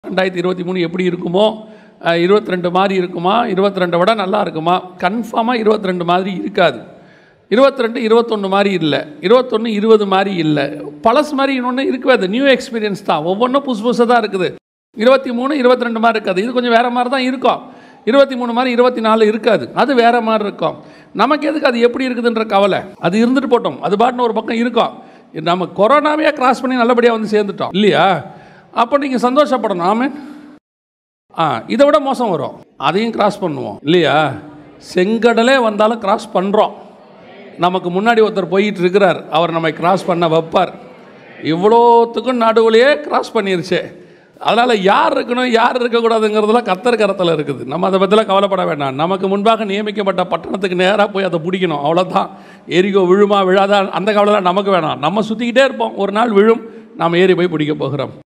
ரெண்டாயிரத்தி இருபத்தி மூணு எப்படி இருக்குமோ இருபத்தி ரெண்டு மாதிரி இருக்குமா இருபத்தி ரெண்டை விட நல்லா இருக்குமா கன்ஃபார்மாக இருபத்தி ரெண்டு மாதிரி இருக்காது இருபத்தி ரெண்டு இருபத்தொன்று மாதிரி இல்லை இருபத்தொன்று இருபது மாதிரி இல்லை பழசு மாதிரி இன்னொன்று இருக்கவே அது நியூ எக்ஸ்பீரியன்ஸ் தான் ஒவ்வொன்றும் புதுசு புதுசாக தான் இருக்குது இருபத்தி மூணு இருபத்தி ரெண்டு மாதிரி இருக்காது இது கொஞ்சம் வேறு மாதிரி தான் இருக்கும் இருபத்தி மூணு மாதிரி இருபத்தி நாலு இருக்காது அது வேறு மாதிரி இருக்கும் நமக்கு எதுக்கு அது எப்படி இருக்குதுன்ற கவலை அது இருந்துட்டு போட்டோம் அது பாட்டுன்னு ஒரு பக்கம் இருக்கும் நம்ம கொரோனாவே கிராஸ் பண்ணி நல்லபடியாக வந்து சேர்ந்துட்டோம் இல்லையா அப்போ நீங்கள் சந்தோஷப்படணும் ஆமேன் ஆ இதை விட மோசம் வரும் அதையும் கிராஸ் பண்ணுவோம் இல்லையா செங்கடலே வந்தாலும் கிராஸ் பண்ணுறோம் நமக்கு முன்னாடி ஒருத்தர் போயிட்டு இருக்கிறார் அவர் நம்மை கிராஸ் பண்ண வைப்பார் இவ்வளோத்துக்கும் நடுவுலையே கிராஸ் பண்ணிருச்சு அதனால் யார் இருக்கணும் யார் இருக்கக்கூடாதுங்கிறதுலாம் கத்தர் கரத்தில் இருக்குது நம்ம அதை பற்றிலாம் கவலைப்பட வேண்டாம் நமக்கு முன்பாக நியமிக்கப்பட்ட பட்டணத்துக்கு நேராக போய் அதை பிடிக்கணும் அவ்வளோதான் எரிகோ விழுமா விழாதா அந்த கவலைலாம் நமக்கு வேணாம் நம்ம சுற்றிக்கிட்டே இருப்போம் ஒரு நாள் விழும் நாம் ஏறி போய் பிடிக்க போகிறோம்